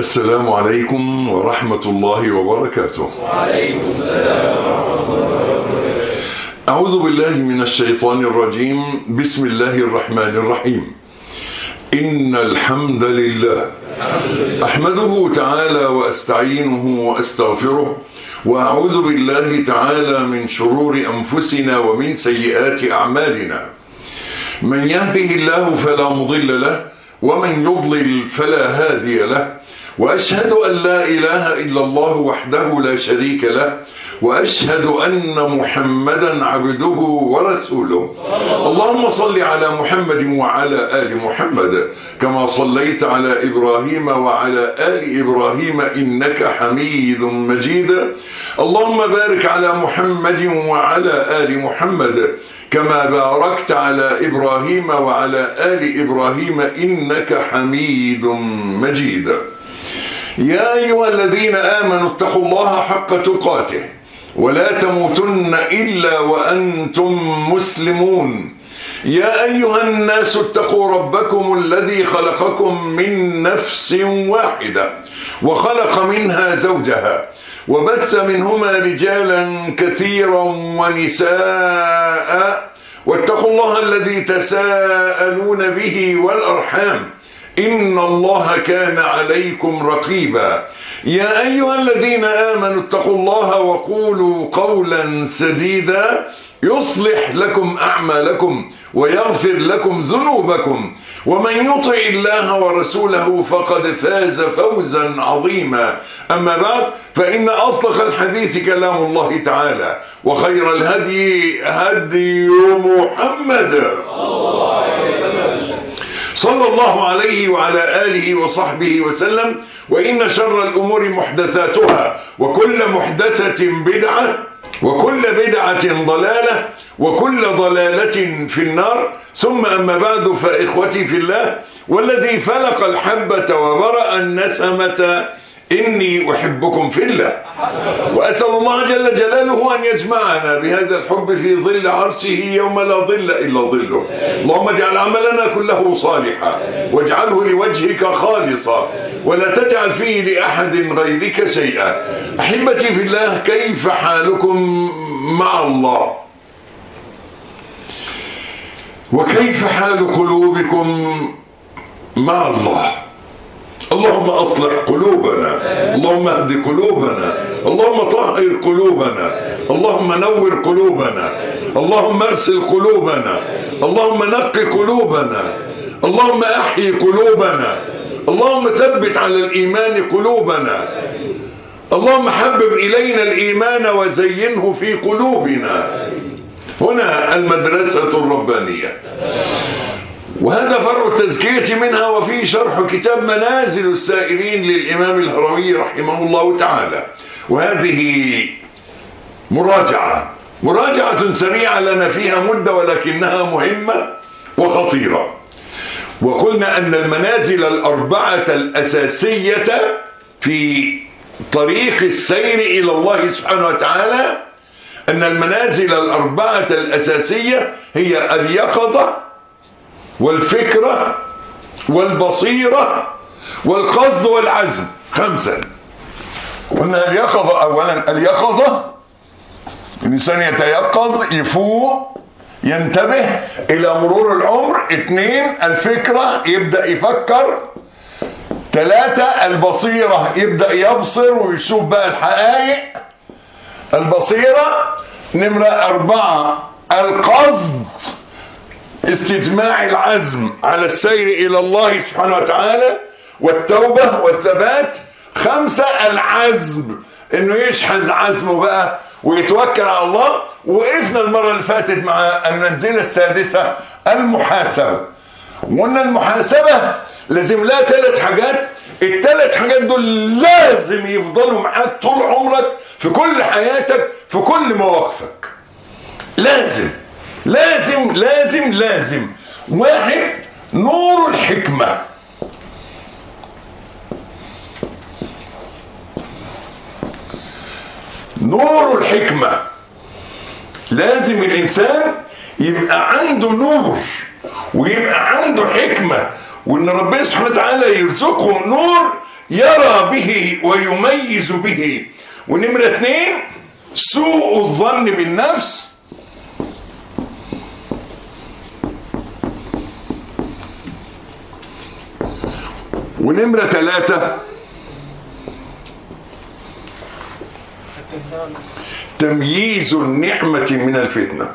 السلام عليكم ورحمة الله وبركاته وعليكم السلام ورحمة الله وبركاته أعوذ بالله من الشيطان الرجيم بسم الله الرحمن الرحيم إن الحمد لله أحمده تعالى وأستعينه وأستغفره وأعوذ بالله تعالى من شرور أنفسنا ومن سيئات أعمالنا من يهده الله فلا مضل له ومن يضلل فلا هادي له وأشهد أن لا إله إلا الله وحده لا شريك له وأشهد أن محمدا عبده ورسوله اللهم صل على محمد وعلى آل محمد كما صليت على إبراهيم وعلى آل إبراهيم إنك حميد مجيد اللهم بارك على محمد وعلى آل محمد كما باركت على إبراهيم وعلى آل إبراهيم إنك حميد مجيد يا أيها الذين آمنوا اتقوا الله حق تقاته ولا تموتن إلا وأنتم مسلمون يا أيها الناس اتقوا ربكم الذي خلقكم من نفس واحدة وخلق منها زوجها وبث منهما رجالا كثيرا ونساء واتقوا الله الذي تساءلون به والأرحام إن الله كان عليكم رقيبا يا أيها الذين آمنوا اتقوا الله وقولوا قولا سديدا يصلح لكم أعمالكم ويغفر لكم ذنوبكم ومن يطع الله ورسوله فقد فاز فوزا عظيما أما بعد فإن أصدق الحديث كلام الله تعالى وخير الهدي هدي محمد صلى الله عليه وعلى آله وصحبه وسلم وإن شر الأمور محدثاتها وكل محدثة بدعة وكل بدعة ضلالة وكل ضلالة في النار ثم أما بعد فإخوتي في الله والذي فلق الحبة وبرأ النسمة إني أحبكم في الله وأسأل الله جل جلاله أن يجمعنا بهذا الحب في ظل عرشه يوم لا ظل إلا ظله اللهم اجعل عملنا كله صالحا واجعله لوجهك خالصا ولا تجعل فيه لأحد غيرك شيئا أحبتي في الله كيف حالكم مع الله وكيف حال قلوبكم مع الله اللهم أصلح قلوبنا اللهم اهد قلوبنا اللهم طهر قلوبنا اللهم نور قلوبنا اللهم ارسل قلوبنا اللهم نق قلوبنا اللهم احيي قلوبنا اللهم ثبت على الإيمان قلوبنا اللهم حبب إلينا الإيمان وزينه في قلوبنا هنا المدرسة الربانية وهذا فرع التزكية منها وفيه شرح كتاب منازل السائرين للإمام الهروي رحمه الله تعالى وهذه مراجعة مراجعة سريعة لنا فيها مدة ولكنها مهمة وخطيرة وقلنا أن المنازل الأربعة الأساسية في طريق السير إلى الله سبحانه وتعالى أن المنازل الأربعة الأساسية هي اليقظة والفكرة والبصيرة والقصد والعزم خمسة قلنا اليقظة أولا اليقظة الإنسان يتيقظ يفوق ينتبه إلى مرور العمر اثنين الفكرة يبدأ يفكر ثلاثة البصيرة يبدأ يبصر ويشوف بقى الحقائق البصيرة نمرة أربعة القصد استجماع العزم على السير إلى الله سبحانه وتعالى والتوبة والثبات خمسة العزم انه يشحذ عزمه بقى ويتوكل على الله وقفنا المرة اللي فاتت مع المنزلة السادسة المحاسبة وقلنا المحاسبة لازم لها ثلاث حاجات الثلاث حاجات دول لازم يفضلوا معاك طول عمرك في كل حياتك في كل مواقفك لازم لازم لازم لازم واحد نور الحكمة نور الحكمة لازم الإنسان يبقى عنده نور ويبقى عنده حكمة وإن ربنا سبحانه وتعالى يرزقه نور يرى به ويميز به ونمرة اتنين سوء الظن بالنفس ونمرة ثلاثة تمييز النعمة من الفتنة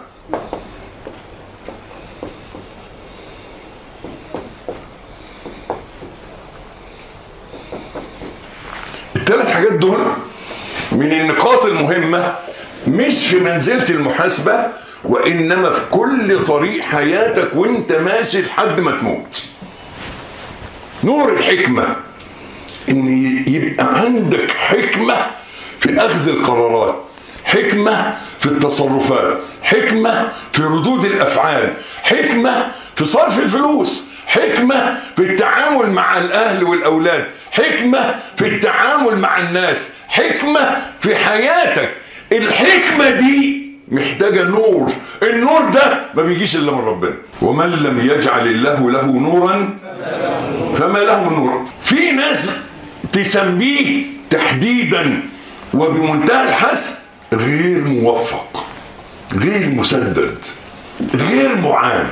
الثلاث حاجات دول من النقاط المهمة مش في منزلة المحاسبة وإنما في كل طريق حياتك وانت ماشي لحد ما تموت نور الحكمة ان يبقى عندك حكمة في اخذ القرارات حكمة في التصرفات حكمة في ردود الافعال حكمة في صرف الفلوس حكمة في التعامل مع الاهل والاولاد حكمة في التعامل مع الناس حكمة في حياتك الحكمة دي محتاجة نور النور ده ما بيجيش الا من ربنا ومن لم يجعل الله له نورا فما له من نور في ناس تسميه تحديدا وبمنتهى الحسن غير موفق غير مسدد غير معان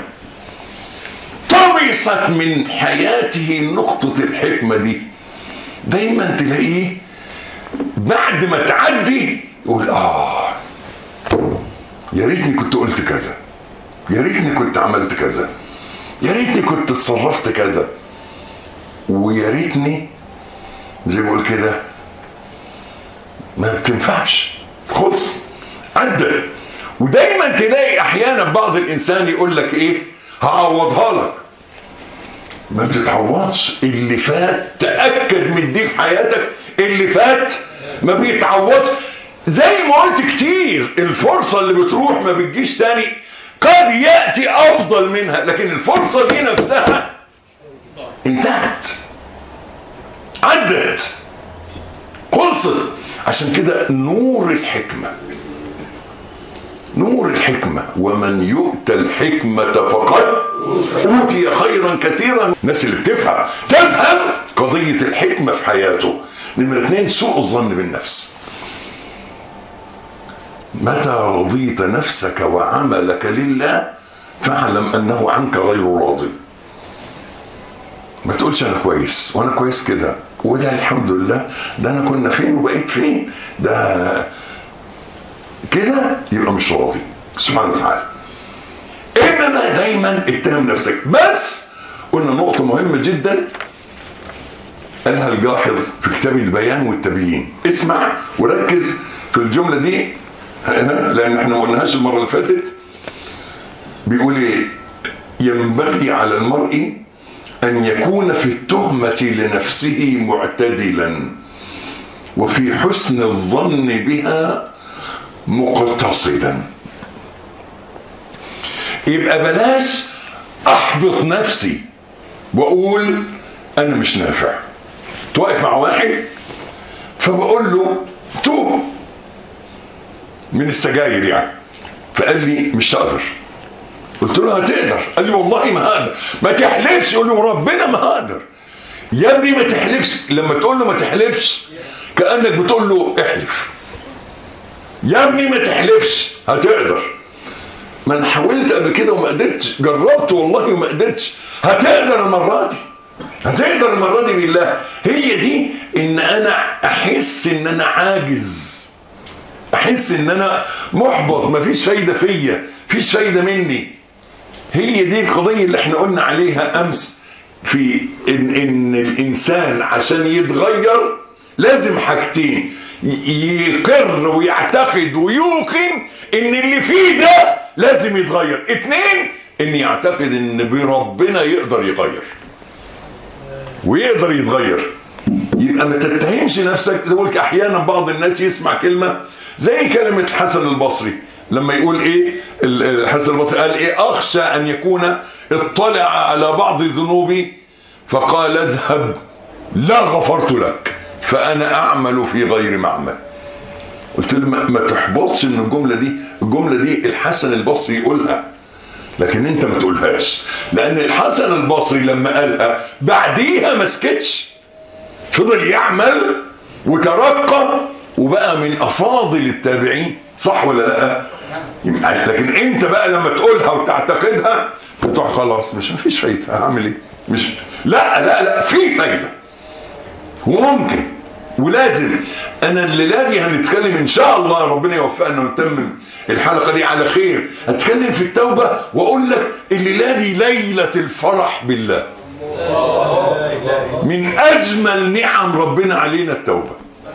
طمست من حياته نقطة الحكمة دي دايما تلاقيه بعد ما تعدي يقول اه يا ريتني كنت قلت كذا يا ريتني كنت عملت كذا يا ريتني كنت اتصرفت كذا ويا ريتني زي ما بقول كده ما بتنفعش خلص عدى ودايما تلاقي احيانا بعض الانسان يقول لك ايه هعوضها لك ما بتتعوضش اللي فات تاكد من دي في حياتك اللي فات ما بيتعوضش زي ما قلت كتير الفرصة اللي بتروح ما بتجيش تاني قد يأتي أفضل منها لكن الفرصة دي نفسها انتهت عدت خلصت عشان كده نور الحكمة نور الحكمة ومن يؤتى الحكمة فقد أوتي خيرا كثيرا الناس اللي بتفهم تفهم قضية الحكمة في حياته نمرة اثنين سوء الظن بالنفس متى رضيت نفسك وعملك لله فاعلم انه عنك غير راض ما تقولش انا كويس وانا كويس كده وده الحمد لله ده انا كنا فين وبقيت فين ده كده يبقى مش راضي سبحانه وتعالى انما دايما اتهم نفسك بس قلنا نقطه مهمه جدا قالها الجاحظ في كتاب البيان والتبيين اسمع وركز في الجمله دي لان احنا ما قلناهاش المره اللي فاتت بيقول ايه ينبغي على المرء ان يكون في التهمه لنفسه معتدلا وفي حسن الظن بها مقتصدا يبقى بلاش احبط نفسي واقول انا مش نافع توقف مع واحد فبقول له توب من السجاير يعني فقال لي مش هقدر قلت له هتقدر قال لي والله ما هقدر ما تحلفش يقول له ربنا ما هقدر يا ابني ما تحلفش لما تقول له ما تحلفش كانك بتقول له احلف يا ابني ما تحلفش هتقدر ما انا حاولت قبل كده وما قدرتش جربت والله وما قدرتش هتقدر المره دي هتقدر المره دي بالله هي دي ان انا احس ان انا عاجز احس ان انا محبط مفيش فايده فيا مفيش فايده مني هي دي القضيه اللي احنا قلنا عليها امس في ان, إن الانسان عشان يتغير لازم حاجتين يقر ويعتقد ويوقن ان اللي فيه ده لازم يتغير اتنين ان يعتقد ان بربنا يقدر يغير ويقدر يتغير يبقى ما تتهمش نفسك زي لك احيانا بعض الناس يسمع كلمه زي كلمه الحسن البصري لما يقول ايه الحسن البصري قال ايه اخشى ان يكون اطلع على بعض ذنوبي فقال اذهب لا غفرت لك فانا اعمل في غير معمل قلت له ما تحبطش ان الجمله دي الجمله دي الحسن البصري يقولها لكن انت ما تقولهاش لان الحسن البصري لما قالها بعديها ما سكتش فضل يعمل وترقى وبقى من افاضل التابعين صح ولا لا يعني لكن انت بقى لما تقولها وتعتقدها بتروح خلاص مش مفيش فايده هعمل ايه مش لا لا لا في فايده وممكن ولازم انا الليله دي هنتكلم ان شاء الله ربنا يوفقنا ونتمم الحلقه دي على خير هتكلم في التوبه واقول لك الليله دي ليله الفرح بالله من اجمل نعم ربنا علينا التوبه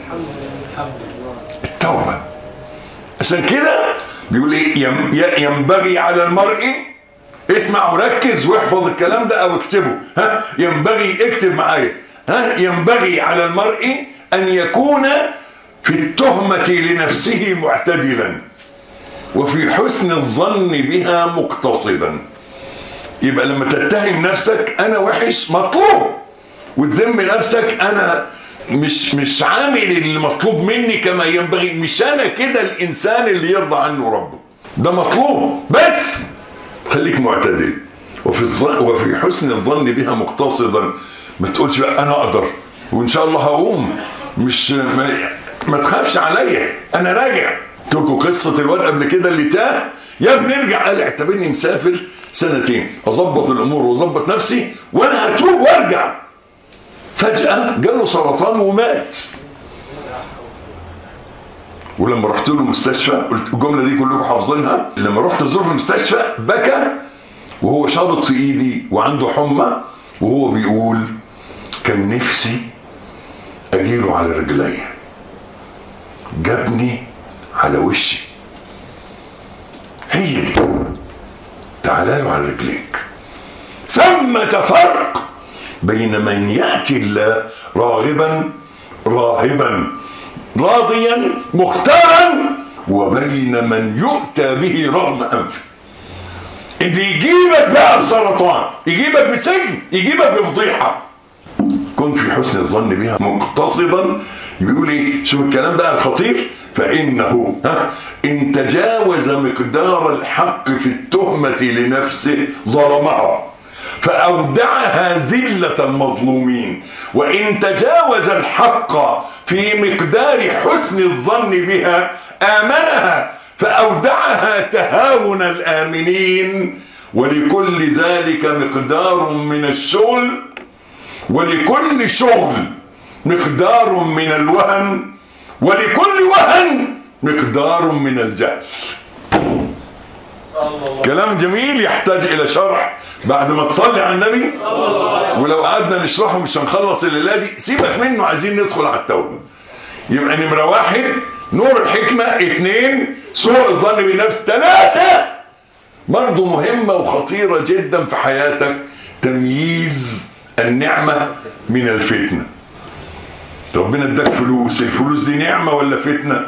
التوبه عشان كده بيقول ايه ينبغي على المرء اسمع وركز واحفظ الكلام ده او اكتبه ها ينبغي اكتب معايا ها ينبغي على المرء ان يكون في التهمة لنفسه معتدلا وفي حسن الظن بها مقتصدا يبقى لما تتهم نفسك انا وحش مطلوب وتذم نفسك انا مش مش عامل المطلوب مني كما ينبغي مش انا كده الانسان اللي يرضى عنه ربه ده مطلوب بس خليك معتدل وفي الظن وفي حسن الظن بها مقتصدا ما تقولش بقى انا اقدر وان شاء الله هقوم مش ما, ما تخافش عليا انا راجع تركوا قصة الواد قبل كده اللي تاه يا ابني ارجع قال اعتبرني مسافر سنتين اظبط الامور واظبط نفسي وانا هتوب وارجع فجأة جاله سرطان ومات ولما رحت له المستشفى قلت الجملة دي كلكم حافظينها لما رحت ازوره في المستشفى بكى وهو شابط في ايدي وعنده حمى وهو بيقول كان نفسي اجيله على رجلي جابني على وشي هي دي تعالى له على رجليك ثمة فرق بين من يأتي الله راغبا راهبا راضيا مختارا وبين من يؤتى به رغم انفه اللي يجيبك بقى بسرطان يجيبك بسجن يجيبك بفضيحه كن في حسن الظن بها مقتصدا بيقول ايه شوف الكلام ده الخطير فانه ها ان تجاوز مقدار الحق في التهمه لنفسه ظلمها فأودعها ذلة المظلومين وإن تجاوز الحق في مقدار حسن الظن بها آمنها فأودعها تهاون الآمنين ولكل ذلك مقدار من الشغل ولكل شغل مقدار من الوهن ولكل وهن مقدار من الجهل كلام جميل يحتاج الى شرح بعد ما تصلي على النبي ولو قعدنا نشرحه مش هنخلص الليله دي سيبك منه عايزين ندخل على التوبه يبقى نمره واحد نور الحكمه اثنين سوء الظن بالنفس ثلاثه برضه مهمه وخطيره جدا في حياتك تمييز النعمه من الفتنه ربنا اداك فلوس الفلوس دي نعمه ولا فتنه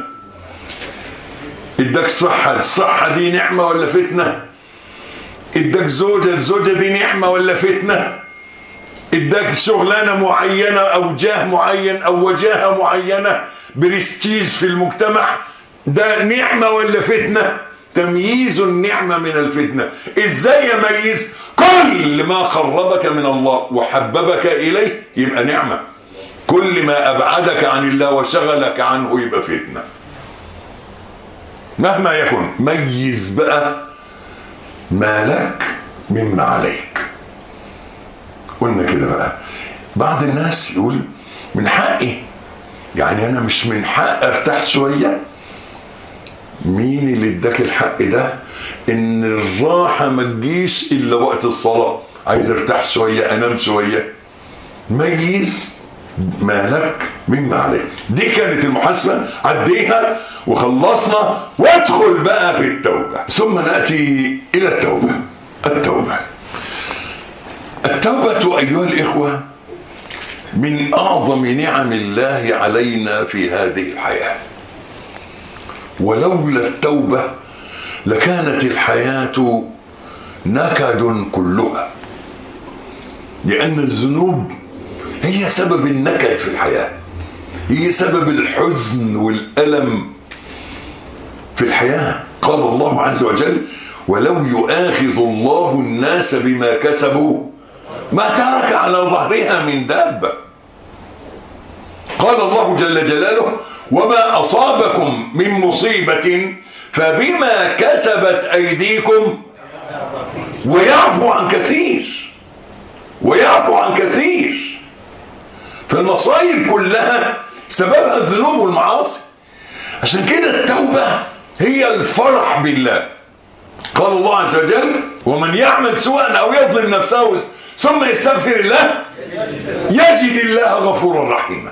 اداك صحة الصحة دي نعمة ولا فتنة اداك زوجة الزوجة دي نعمة ولا فتنة اداك شغلانة معينة او جاه معين او وجاهة معينة برستيج في المجتمع ده نعمة ولا فتنة تمييز النعمة من الفتنة ازاي يميز كل ما قربك من الله وحببك اليه يبقى نعمة كل ما ابعدك عن الله وشغلك عنه يبقى فتنه مهما يكن ميز بقى ما لك مما عليك قلنا كده بقى بعض الناس يقول من حقي يعني انا مش من حق ارتاح شوية مين اللي اداك الحق ده ان الراحة ما تجيش الا وقت الصلاة عايز ارتاح شوية انام شوية ميز ما لك مما عليك دي كانت المحاسبة عديها وخلصنا وادخل بقى في التوبة ثم نأتي إلى التوبة التوبة التوبة أيها الإخوة من أعظم نعم الله علينا في هذه الحياة ولولا التوبة لكانت الحياة نكد كلها لأن الذنوب هي سبب النكد في الحياة هي سبب الحزن والألم في الحياة قال الله عز وجل ولو يؤاخذ الله الناس بما كسبوا ما ترك على ظهرها من دابة قال الله جل جلاله وما أصابكم من مصيبة فبما كسبت أيديكم ويعفو عن كثير ويعفو عن كثير فالمصايب كلها سببها الذنوب والمعاصي عشان كده التوبة هي الفرح بالله قال الله عز وجل ومن يعمل سوءا أو يظلم نفسه ثم يستغفر الله يجد الله غفورا رحيما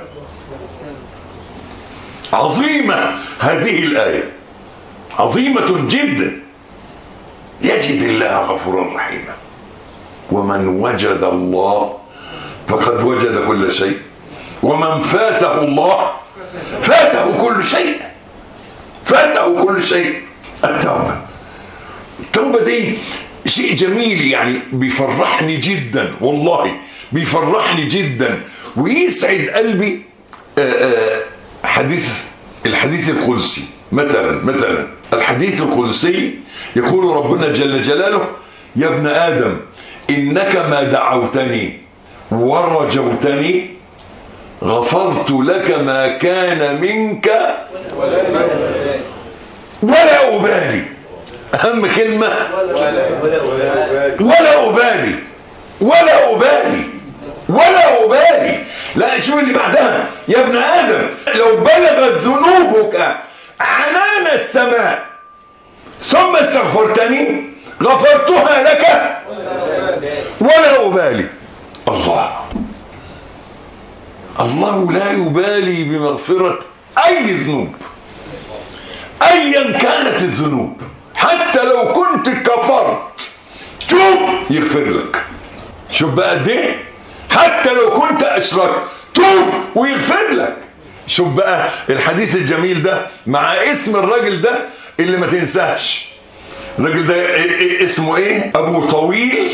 عظيمة هذه الآية عظيمة جدا يجد الله غفورا رحيما ومن وجد الله فقد وجد كل شيء ومن فاته الله فاته كل شيء فاته كل شيء التوبة التوبة دي شيء جميل يعني بيفرحني جدا والله بيفرحني جدا ويسعد قلبي آآ آآ حديث الحديث القدسي مثلا مثلا الحديث القدسي يقول ربنا جل جلاله يا ابن آدم إنك ما دعوتني ورجوتني غفرت لك ما كان منك ولا أبالي أهم كلمة ولا أبالي ولا أبالي ولا أبالي لا شو اللي بعدها يا ابن آدم لو بلغت ذنوبك عنان السماء ثم استغفرتني غفرتها لك ولا أبالي الله الله لا يبالي بمغفرة أي ذنوب أيا كانت الذنوب حتى لو كنت كفرت توب يغفر لك شوف بقى قد ايه حتى لو كنت اشركت توب ويغفر لك شوف بقى الحديث الجميل ده مع اسم الراجل ده اللي ما تنساش الراجل ده اسمه ايه ابو طويل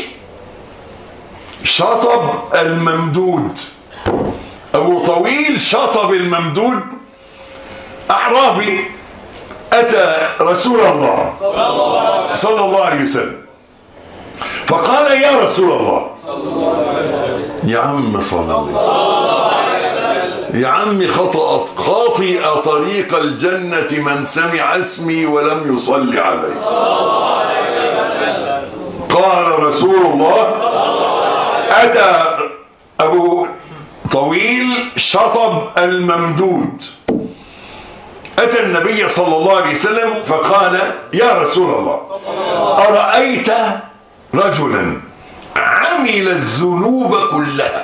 شطب الممدود ابو طويل شطب الممدود اعرابي اتى رسول الله صلى الله عليه وسلم فقال يا رسول الله يا عم صلى الله يا عم خطأ خاطئ طريق الجنة من سمع اسمي ولم يصلي علي قال رسول الله أتى أبو طويل شطب الممدود أتى النبي صلى الله عليه وسلم فقال يا رسول الله أرأيت رجلا عمل الذنوب كلها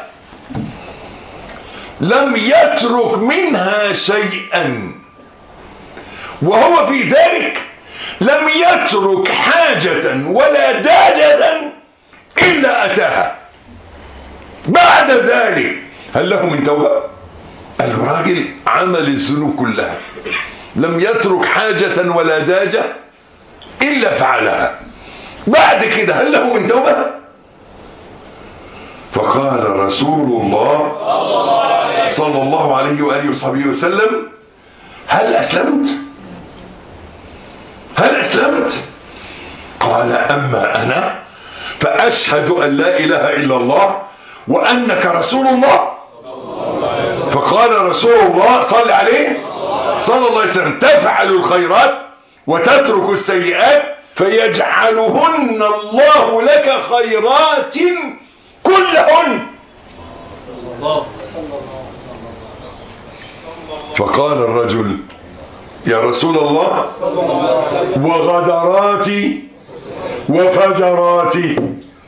لم يترك منها شيئا وهو في ذلك لم يترك حاجة ولا داجة إلا أتاها بعد ذلك هل له من توبة الراجل عمل الذنوب كلها لم يترك حاجة ولا داجة إلا فعلها بعد كده هل له من توبة فقال رسول الله صلى الله عليه وآله وصحبه وسلم هل أسلمت هل أسلمت قال أما أنا فأشهد أن لا إله إلا الله وأنك رسول الله فقال رسول الله صلى عليه صلى الله عليه وسلم تفعل الخيرات وتترك السيئات فيجعلهن الله لك خيرات كلهن فقال الرجل يا رسول الله وغدراتي وفجراتي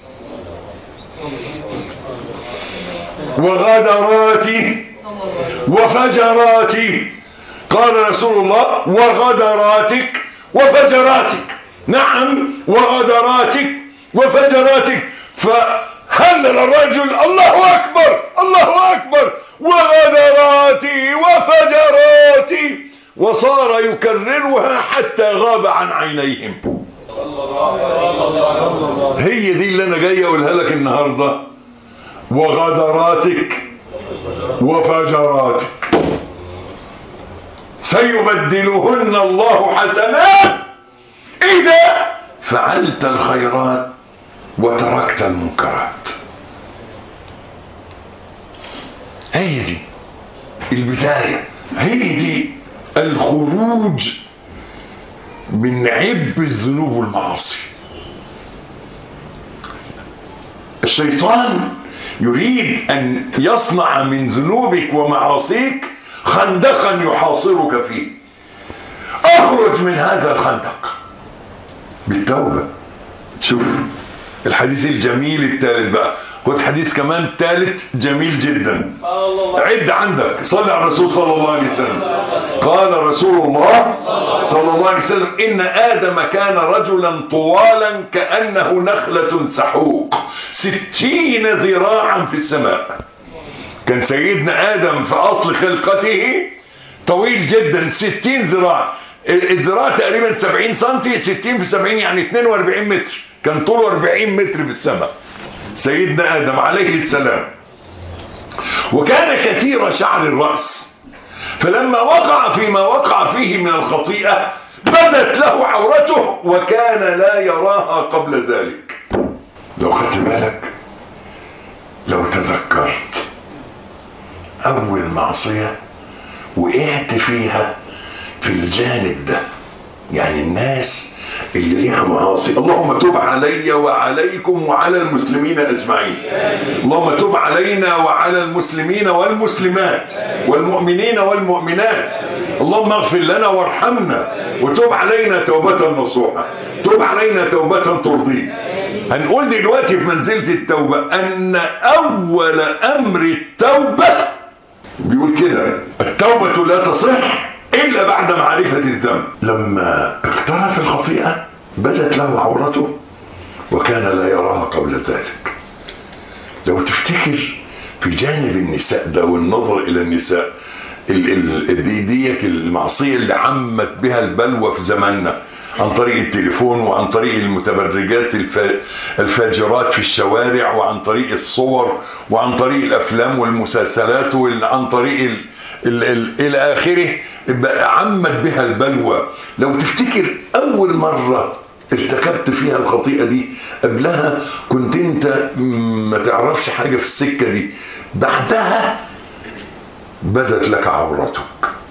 وغدراتي وفجراتي قال رسول الله وغدراتك وفجراتك نعم وغدراتك وفجراتك فهلل الرجل الله أكبر الله أكبر وغدراتي وفجراتي وصار يكررها حتى غاب عن عينيهم هي دي اللي انا جاي اقولها لك النهارده وغدراتك وفجراتك سيبدلهن الله حسنات إذا فعلت الخيرات وتركت المنكرات هي دي البداية هي دي الخروج من عب الذنوب والمعاصي الشيطان يريد أن يصنع من ذنوبك ومعاصيك خندقا يحاصرك فيه اخرج من هذا الخندق بالتوبة شوف الحديث الجميل الثالث بقى خد حديث كمان ثالث جميل جدا عد عندك صلى على الرسول صلى الله عليه وسلم قال رسول الله صلى الله عليه وسلم إن آدم كان رجلا طوالا كأنه نخلة سحوق ستين ذراعا في السماء كان سيدنا آدم في أصل خلقته طويل جدا ستين ذراع الذراع تقريبا سبعين سنتي ستين في سبعين يعني اتنين واربعين متر كان طوله اربعين متر في السماء سيدنا آدم عليه السلام وكان كثير شعر الرأس فلما وقع فيما وقع فيه من الخطيئة بدت له عورته وكان لا يراها قبل ذلك لو خدت بالك لو تذكرت أول معصية وقعت فيها في الجانب ده يعني الناس اللي ليها معاصي اللهم تب علي وعليكم وعلى المسلمين أجمعين اللهم تب علينا وعلى المسلمين والمسلمات والمؤمنين والمؤمنات اللهم اغفر لنا وارحمنا وتب علينا توبة نصوحة تب علينا توبة ترضيك هنقول دلوقتي في منزلة التوبة أن أول أمر التوبة بيقول كده التوبة لا تصح إلا بعد معرفة الذنب لما اقترف الخطيئة بدت له عورته وكان لا يراها قبل ذلك لو تفتكر في جانب النساء ده والنظر إلى النساء ال ال دي ديك المعصية اللي عمت بها البلوى في زماننا عن طريق التليفون وعن طريق المتبرجات الفاجرات في الشوارع وعن طريق الصور وعن طريق الأفلام والمسلسلات وعن طريق ال ال ال إلى آخره عمت بها البلوى لو تفتكر أول مرة ارتكبت فيها الخطيئة دي قبلها كنت انت ما تعرفش حاجة في السكة دي بعدها بدت لك عورتك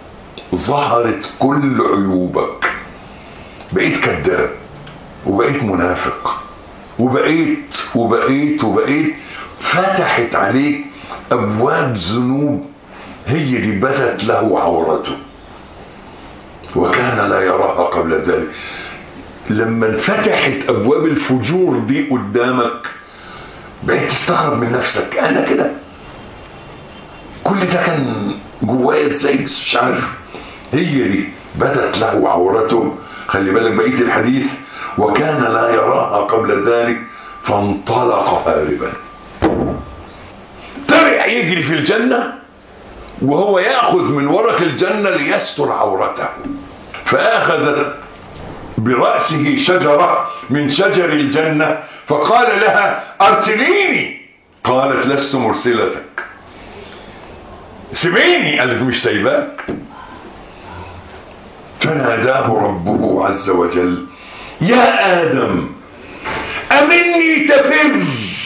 ظهرت كل عيوبك بقيت كذاب وبقيت منافق وبقيت وبقيت وبقيت فتحت عليك ابواب ذنوب هي دي بدت له عورته وكان لا يراها قبل ذلك لما انفتحت ابواب الفجور دي قدامك بقيت تستغرب من نفسك انا كده كل ده كان جوايا ازاي بس مش عارف هي دي بدت له عورته خلي بالك بقيه الحديث وكان لا يراها قبل ذلك فانطلق هاربا طلع يجري في الجنه وهو ياخذ من ورق الجنه ليستر عورته فاخذ براسه شجره من شجر الجنه فقال لها ارسليني قالت لست مرسلتك سيبيني قالت مش سايباك فناداه ربه عز وجل يا آدم أمني تفر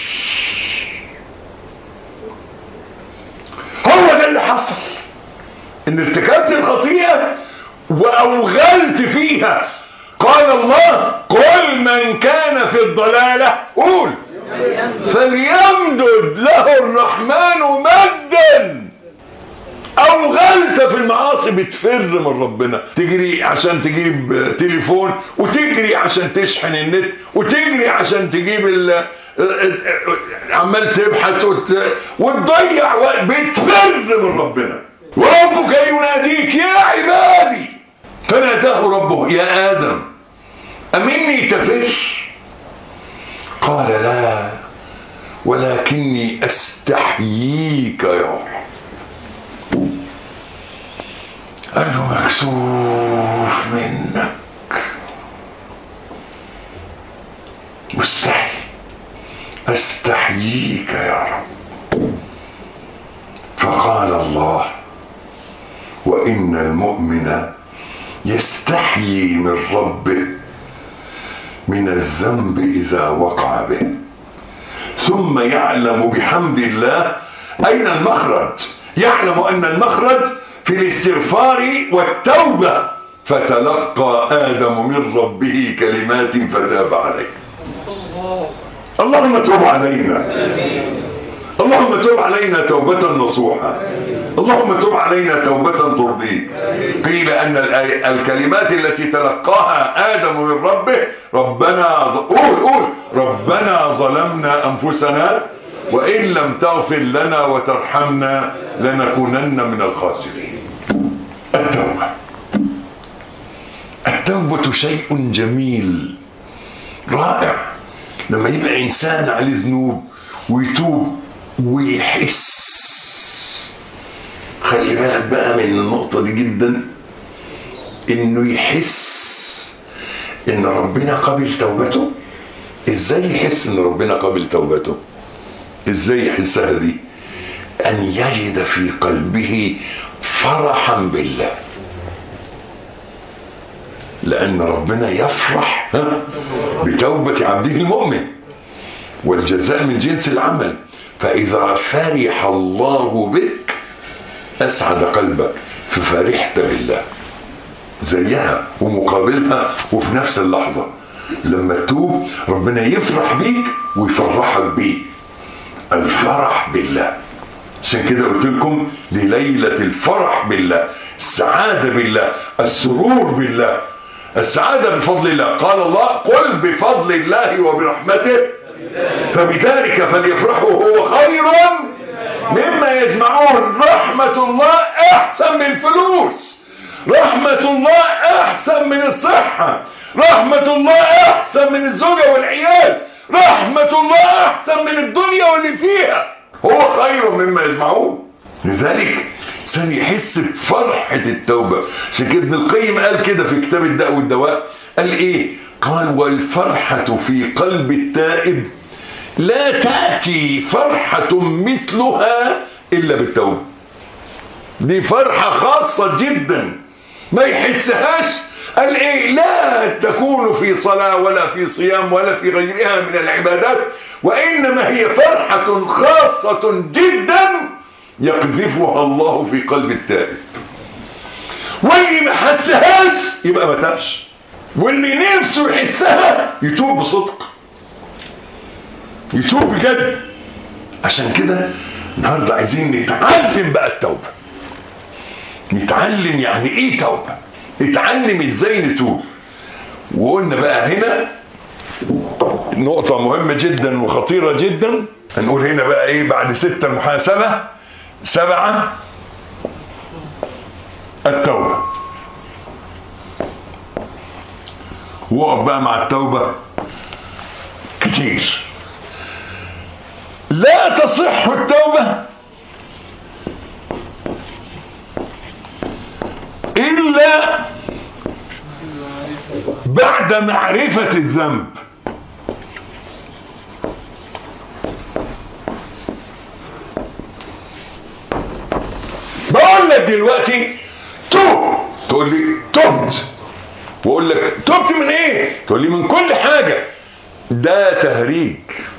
هو ده اللي حصل ان ارتكبت الخطيئة وأوغلت فيها قال الله قل من كان في الضلالة قول فليمدد له الرحمن مدا اوغلت في المعاصي بتفر من ربنا تجري عشان تجيب تليفون وتجري عشان تشحن النت وتجري عشان تجيب ال عمال تبحث وت... وتضيع وقت بتفر من ربنا وربك يناديك يا عبادي فناداه ربه يا ادم امني تفر قال لا ولكني استحييك يا رب قال له مكسوف منك مستحي استحييك يا رب فقال الله وان المؤمن يستحيي من ربه من الذنب اذا وقع به ثم يعلم بحمد الله اين المخرج يعلم أن المخرج في الاستغفار والتوبة فتلقى آدم من ربه كلمات فتاب عليه اللهم تب علينا اللهم تب علينا توبة نصوحة اللهم تب علينا توبة ترضيك قيل أن الكلمات التي تلقاها آدم من ربه ربنا قول قول ربنا ظلمنا أنفسنا وإن لم تغفر لنا وترحمنا لنكونن من الخاسرين التوبة التوبة شيء جميل رائع لما يبقى إنسان عليه ذنوب ويتوب ويحس خلي بالك بقى من النقطة دي جدا انه يحس ان ربنا قبل توبته ازاي يحس ان ربنا قبل توبته ازاي يحسها دي ان يجد في قلبه فرحا بالله لان ربنا يفرح بتوبة عبده المؤمن والجزاء من جنس العمل فإذا فرح الله بك أسعد قلبك ففرحت بالله زيها ومقابلها وفي نفس اللحظة لما تتوب ربنا يفرح بيك ويفرحك بيه الفرح بالله عشان كده قلت لكم لليلة الفرح بالله السعادة بالله السرور بالله السعادة بفضل الله قال الله قل بفضل الله وبرحمته فبذلك فليفرحوا هو خير مما يجمعون رحمة الله احسن من الفلوس رحمة الله احسن من الصحة رحمة الله احسن من الزوجة والعيال رحمة الله احسن من الدنيا واللي فيها هو خير مما يجمعون لذلك سن يحس بفرحة التوبة عشان كده ابن القيم قال كده في كتاب الداء والدواء قال ايه قال والفرحة في قلب التائب لا تأتي فرحة مثلها إلا بالتوبة دي فرحة خاصة جدا ما يحسهاش قال ايه لا تكون في صلاة ولا في صيام ولا في غيرها من العبادات وإنما هي فرحة خاصة جدا يقذفها الله في قلب التائب واللي ما حسهاش يبقى ما تابش واللي نفسه يحسها يتوب بصدق يتوب بجد عشان كده النهارده عايزين نتعلم بقى التوبه نتعلم يعني ايه توبه نتعلم ازاي نتوب وقلنا بقى هنا نقطة مهمة جدا وخطيرة جدا هنقول هنا بقى ايه بعد ستة محاسبة سبعة التوبة وقف بقى مع التوبة كتير لا تصح التوبة إلا بعد معرفة الذنب بقول لك دلوقتي توب تقول لي تبت واقول لك تبت من ايه تقول لي من كل حاجة ده تهريج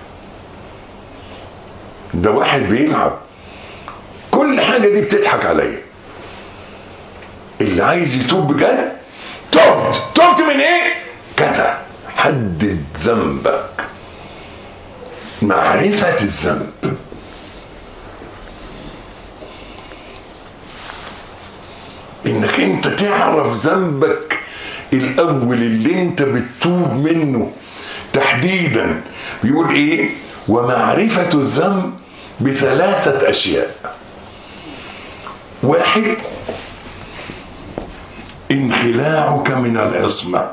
ده واحد بيلعب كل حاجة دي بتضحك عليا اللي عايز يتوب بجد تبت تبت من ايه كذا حدد ذنبك معرفة الذنب انك انت تعرف ذنبك الاول اللي انت بتتوب منه تحديدا بيقول ايه ومعرفة الذنب بثلاثة اشياء واحد انخلاعك من العصمة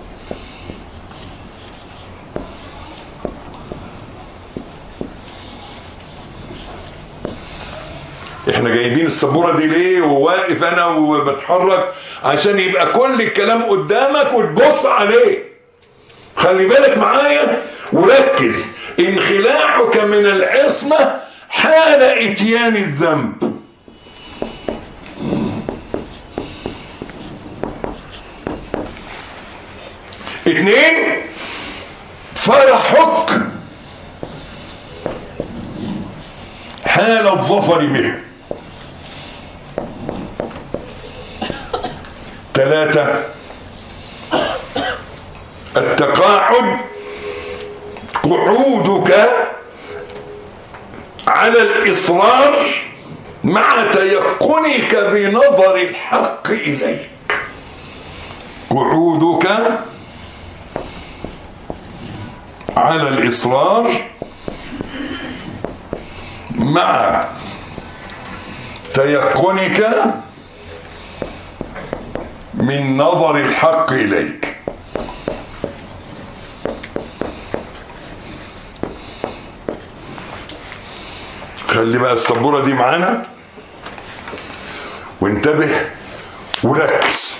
احنا جايبين السبورة دي ليه وواقف انا وبتحرك عشان يبقى كل الكلام قدامك وتبص عليه خلي بالك معايا وركز انخلاعك من العصمة حال اتيان الذنب اتنين فرحك حال الظفر به ثلاثة التقاعد قعودك على الإصرار مع تيقنك بنظر الحق إليك قعودك على الإصرار مع تيقنك من نظر الحق إليك خلي بقى السبورة دي معانا وانتبه وركز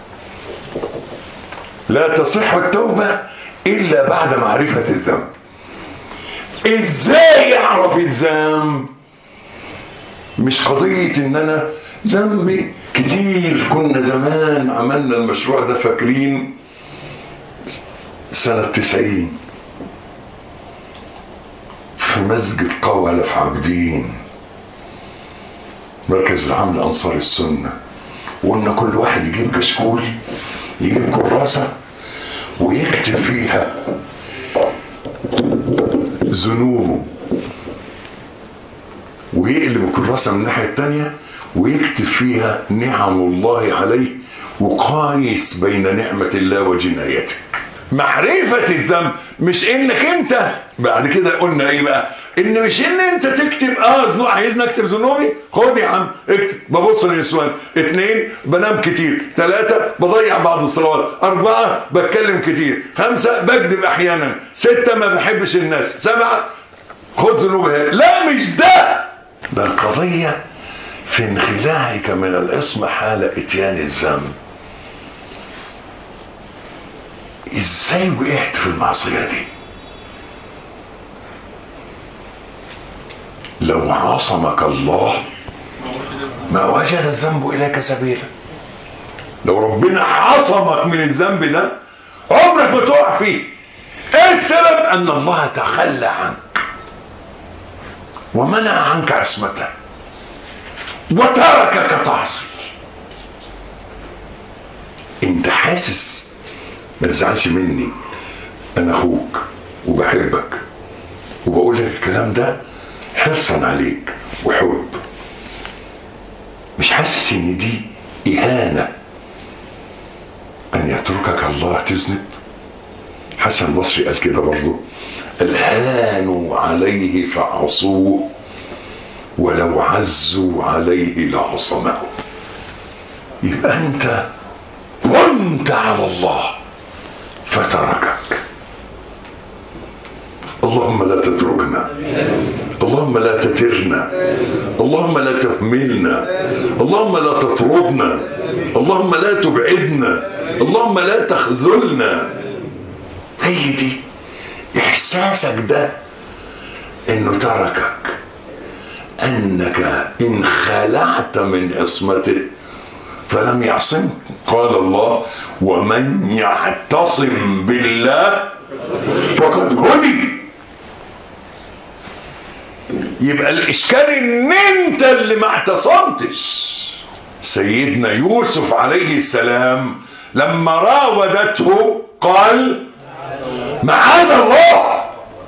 لا تصح التوبة إلا بعد معرفة الذنب إزاي أعرف الذنب مش قضية إن أنا ذنبي كتير كنا زمان عملنا المشروع ده فاكرين سنة تسعين في مسجد قولة في عابدين مركز العمل أنصار السنة وقلنا كل واحد يجيب كشكول يجيب كراسة ويكتب فيها ذنوبه ويقلب الكراسة من الناحية التانية ويكتب فيها نعم الله عليه وقايس بين نعمة الله وجنايتك معرفة الذنب مش انك انت بعد كده قلنا ايه بقى ان مش ان انت تكتب اه ذنوب عايزني اكتب ذنوبي خد يا عم اكتب ببص للنسوان اثنين بنام كتير ثلاثة بضيع بعض الصلوات اربعة بتكلم كتير خمسة بكذب احيانا ستة ما بحبش الناس سبعة خد ذنوبها لا مش ده ده القضية في انخلاعك من العصمة حال اتيان الذنب ازاي وقعت في المعصية دي لو عصمك الله ما وجد الذنب اليك سبيلا لو ربنا عصمك من الذنب ده عمرك ما تقع فيه ايه السبب ان الله تخلى عنك ومنع عنك عصمته وتركك تعصي انت حاسس ما تزعلش مني انا اخوك وبحبك وبقول لك الكلام ده حرصا عليك وحب مش حاسس ان دي اهانه ان يتركك الله تذنب حسن البصري قال كده برضه الهانوا عليه فعصوه ولو عزوا عليه لعصمه يبقى انت كنت على الله فتركك اللهم لا تتركنا اللهم لا تترنا اللهم لا تهملنا اللهم لا تطردنا اللهم لا تبعدنا اللهم لا تخذلنا هي دي احساسك ده انه تركك انك ان خلعت من عصمته فلم يعصمك قال الله ومن يعتصم بالله فقد هدي يبقى الاشكال ان انت اللي ما اعتصمتش سيدنا يوسف عليه السلام لما راودته قال معاذ الله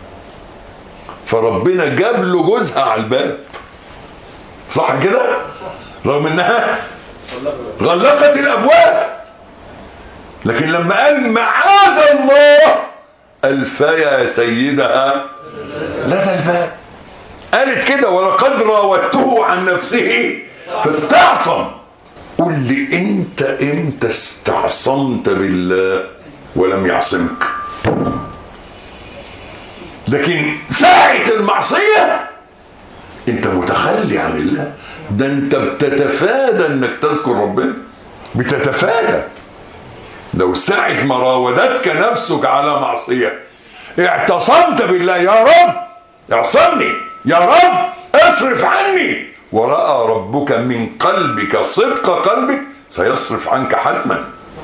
فربنا جاب له جوزها على الباب صح كده رغم انها غلقت الابواب لكن لما قال معاذ الله الفيا سيدها لدى الباب قالت كده ولقد راودته عن نفسه فاستعصم قل لي انت امتى استعصمت بالله ولم يعصمك لكن ساعة المعصية انت متخلي عن الله ده انت بتتفادى انك تذكر ربنا بتتفادى لو ساعة ما راودتك نفسك على معصية اعتصمت بالله يا رب اعصمني يا رب اصرف عني ورأى ربك من قلبك صدق قلبك سيصرف عنك حتما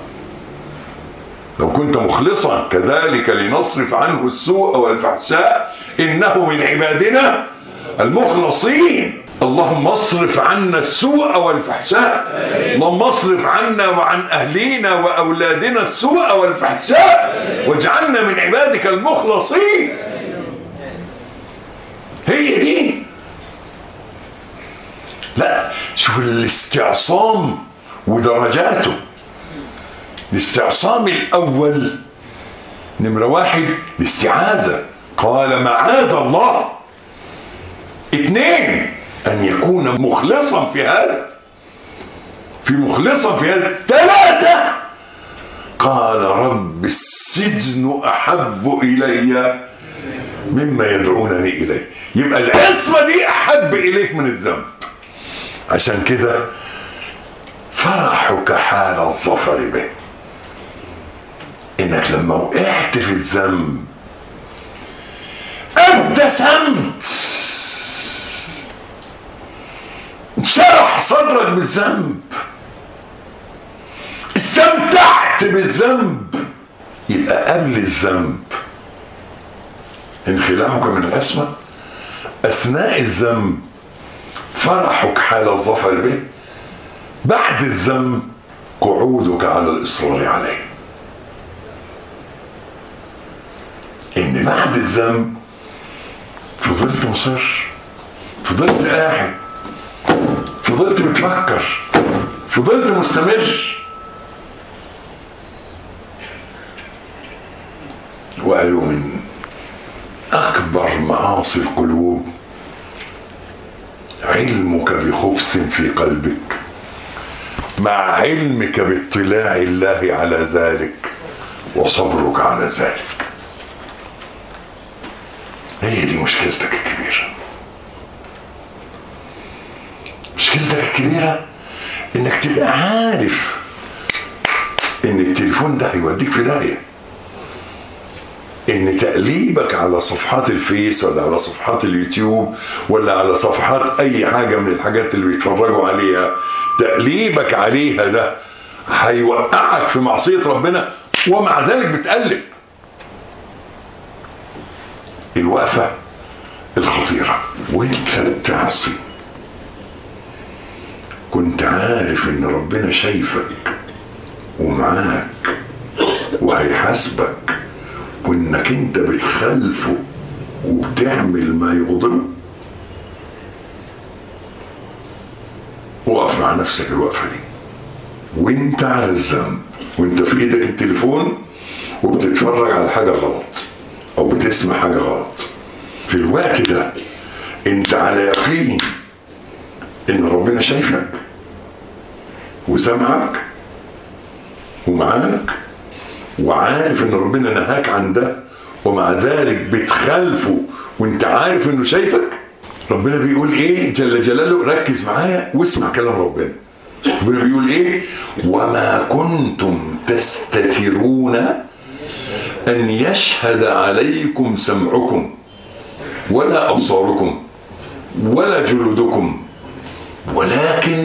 لو كنت مخلصا كذلك لنصرف عنه السوء والفحشاء انه من عبادنا المخلصين اللهم اصرف عنا السوء والفحشاء اللهم اصرف عنا وعن أهلينا وأولادنا السوء والفحشاء واجعلنا من عبادك المخلصين هي دي لا شوف الاستعصام ودرجاته الاستعصام الأول نمرة واحد الاستعاذة قال معاذ الله اثنين أن يكون مخلصا في هذا في مخلصا في هذا ثلاثة قال رب السجن أحب إلي مما يدعونني إليه يبقى العصمة دي أحب إليك من الذنب عشان كده فرحك حال الظفر به انك لما وقعت في الذنب ابتسمت شرح صدرك بالذنب استمتعت بالذنب يبقى قبل الذنب انخلاعك من العصمة اثناء الذنب فرحك حال الظفر به بعد الذنب قعودك على الاصرار عليه ان بعد الذنب فضلت مصر فضلت قاعد فضلت بتفكر فضلت مستمر وقالوا من اكبر معاصي القلوب علمك بخبث في قلبك مع علمك باطلاع الله على ذلك وصبرك على ذلك هي دي مشكلتك الكبيرة مشكلتك الكبيرة انك تبقى عارف ان التليفون ده هيوديك في داهية ان تقليبك على صفحات الفيس ولا على صفحات اليوتيوب ولا على صفحات اي حاجة من الحاجات اللي بيتفرجوا عليها تقليبك عليها ده هيوقعك في معصية ربنا ومع ذلك بتقلب الوقفة الخطيرة وانت بتعصي كنت عارف ان ربنا شايفك ومعاك وهيحاسبك وانك انت بتخالفه وبتعمل ما يغضبه وقف مع نفسك الوقفة دي وانت على الذنب وانت في ايدك التليفون وبتتفرج على حاجة غلط او بتسمع حاجة غلط في الوقت ده انت على يقين ان ربنا شايفك وسامعك ومعاك وعارف ان ربنا نهاك عن ده ومع ذلك بتخالفه وانت عارف انه شايفك ربنا بيقول ايه جل جلاله ركز معايا واسمع كلام ربنا ربنا بيقول ايه وما كنتم تستترون ان يشهد عليكم سمعكم ولا ابصاركم ولا جلودكم ولكن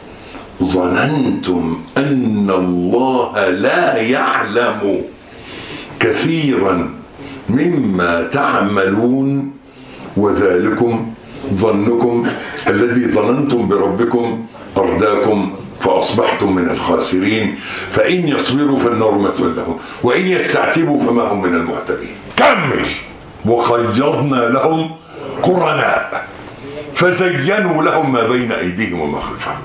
ظننتم ان الله لا يعلم كثيرا مما تعملون وذلكم ظنكم الذي ظننتم بربكم أرداكم فأصبحتم من الخاسرين فإن يصبروا فالنار مثوى لهم وإن يستعتبوا فما هم من المعتبين كمل وخيضنا لهم قرناء فزينوا لهم ما بين أيديهم وما خلفهم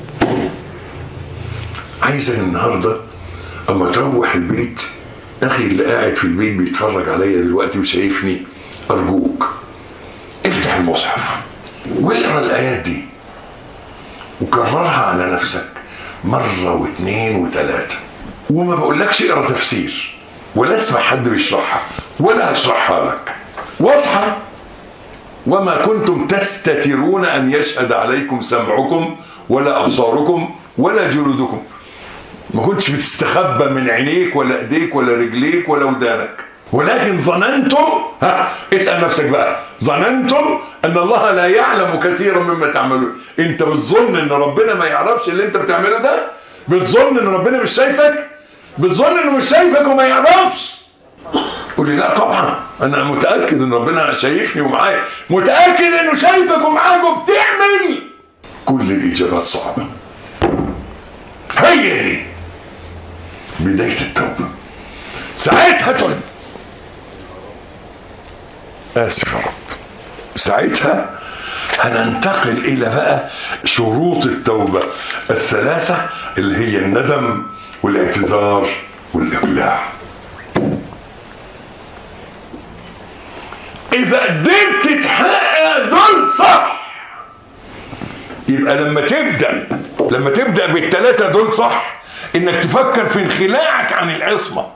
عايزك النهاردة أما تروح البيت أخي اللي قاعد في البيت بيتفرج عليا دلوقتي وشايفني أرجوك افتح المصحف واقرا الآيات دي وكررها على نفسك مرة واثنين وثلاثة وما بقولكش اقرا تفسير ولا اسمع حد بيشرحها ولا هشرحها لك واضحة وما كنتم تستترون أن يشهد عليكم سمعكم ولا أبصاركم ولا جلودكم ما كنتش بتستخبى من عينيك ولا ايديك ولا رجليك ولا ودانك ولكن ظننتم ها اسأل نفسك بقى ظننتم ان الله لا يعلم كثيرا مما تعملون انت بتظن ان ربنا ما يعرفش اللي انت بتعمله ده بتظن ان ربنا مش شايفك بتظن انه مش شايفك وما يعرفش قول لي لا طبعا انا متاكد ان ربنا شايفني ومعايا متاكد انه شايفك ومعاك وبتعمل كل الاجابات صعبه هي دي بدايه التوبه ساعتها تقول اسف يا رب ساعتها هننتقل الى بقى شروط التوبه الثلاثه اللي هي الندم والاعتذار والاقلاع اذا قدرت تحقق دول صح يبقى لما تبدا لما تبدا بالثلاثه دول صح انك تفكر في انخلاعك عن العصمه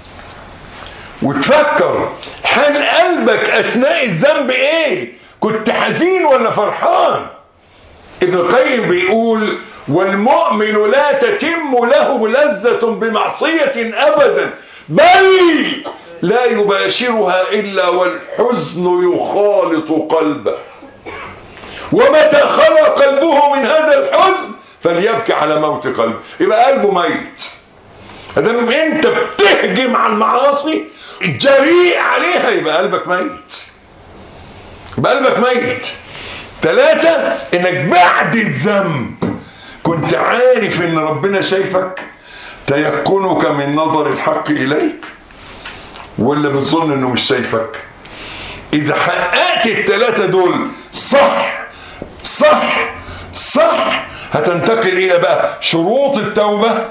وتفكر حال قلبك اثناء الذنب ايه كنت حزين ولا فرحان ابن القيم بيقول والمؤمن لا تتم له لذة بمعصية ابدا بل لا يباشرها الا والحزن يخالط قلبه ومتى خلى قلبه من هذا الحزن فليبكي على موت قلبه يبقى قلبه ميت ادام انت بتهجم على المعاصي جريء عليها يبقى قلبك ميت يبقى قلبك ميت ثلاثة انك بعد الذنب كنت عارف ان ربنا شايفك تيقنك من نظر الحق اليك ولا بتظن انه مش شايفك اذا حققت الثلاثة دول صح صح صح هتنتقل الى بقى شروط التوبة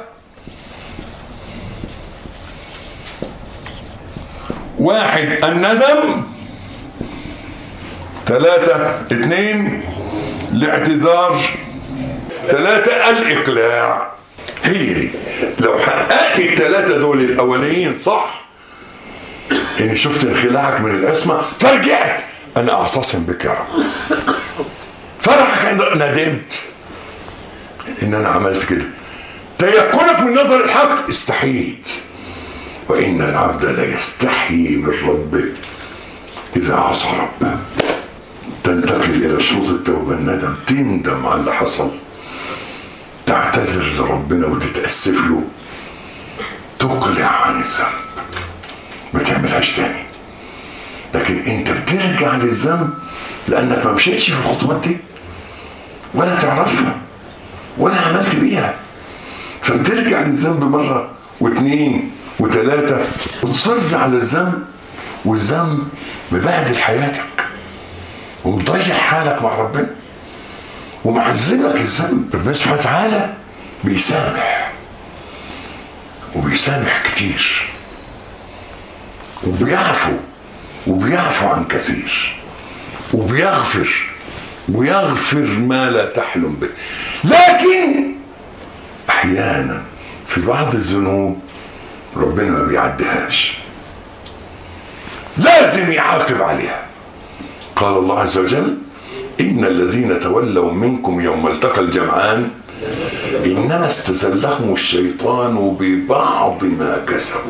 واحد الندم ثلاثة اثنين الاعتذار ثلاثة الاقلاع هي دي لو حققت الثلاثة دول الاولين صح ان شفت انخلاعك من الاسماء فرجعت انا اعتصم بك يا رب فرحك ندمت ان انا عملت كده تيقنك من نظر الحق استحييت وان العبد لا يستحيي من ربه اذا عصى ربه تنتقل الى شروط التوبه الندم تندم على اللي حصل تعتذر لربنا وتتاسف له تقلع عن الذنب ما تعملهاش تاني لكن انت بترجع للذنب لانك ما مشيتش في الخطوات دي ولا تعرفها ولا عملت بيها فبترجع للذنب مرة واثنين وثلاثة وتصر على الذنب والذنب مبهدل حياتك ومضيع حالك مع ربنا ومعذبك الذنب ربنا سبحانه وتعالى بيسامح وبيسامح كتير وبيعفو وبيعفو عن كثير وبيغفر ويغفر ما لا تحلم به لكن احيانا في بعض الذنوب ربنا ما بيعديهاش لازم يعاقب عليها قال الله عز وجل إن الذين تولوا منكم يوم التقى الجمعان إنما استزلهم الشيطان ببعض ما كسبوا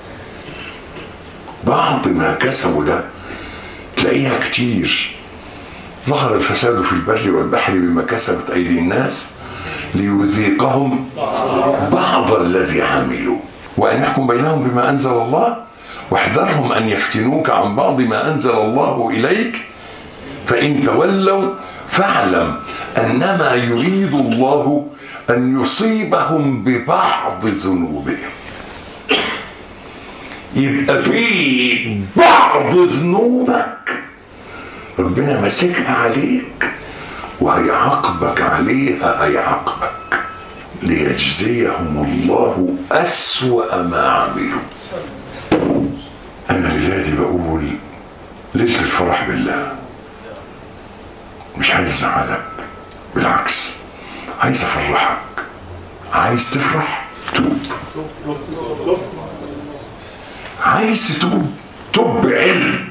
بعض ما كسبوا ده تلاقيها كتير ظهر الفساد في البر والبحر بما كسبت أيدي الناس ليذيقهم بعض الذي عملوا وأن يحكم بينهم بما أنزل الله واحذرهم أن يفتنوك عن بعض ما أنزل الله إليك فإن تولوا فاعلم أنما يريد الله أن يصيبهم ببعض ذنوبهم يبقى في بعض ذنوبك ربنا ماسكها عليك وهيعاقبك عليها هيعاقبك ليجزيهم الله أسوأ ما عملوا أنا لله بقول ليلة الفرح بالله مش عايز ازعلك بالعكس عايز افرحك عايز تفرح توب عايز تتوب توب بعلم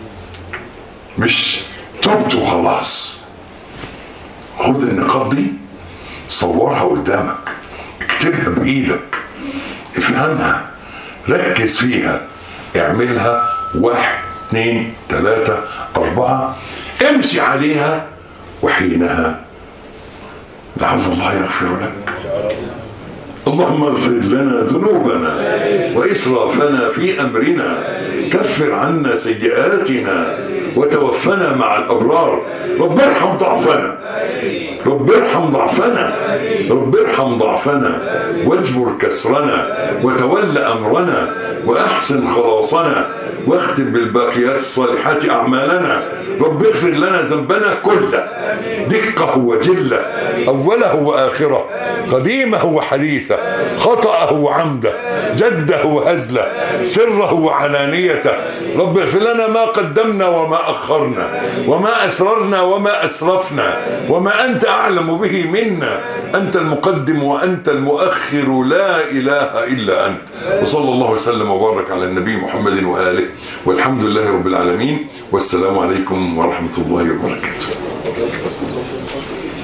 مش توبت وخلاص خد النقاط دي صورها قدامك اكتبها بايدك افهمها ركز فيها اعملها واحد اثنين ثلاثة أربعة امشي عليها وحينها لعل الله يغفر لك اللهم اغفر لنا ذنوبنا وإسرافنا في أمرنا كفر عنا سيئاتنا وتوفنا مع الأبرار رب ارحم ضعفنا رب ارحم ضعفنا رب ارحم ضعفنا واجبر كسرنا وتول أمرنا وأحسن خلاصنا واختم بالباقيات الصالحات أعمالنا رب اغفر لنا ذنبنا كله دقه وجله أوله وآخره قديمه وحديثه خطأه وعمده جده وهزله سره وعلانيته رب اغفر لنا ما قدمنا وما أخرنا وما أسررنا وما أسرفنا وما أنت أعلم به منا أنت المقدم وأنت المؤخر لا إله إلا أنت وصلى الله وسلم وبارك على النبي محمد وآله والحمد لله رب العالمين والسلام عليكم ورحمة الله وبركاته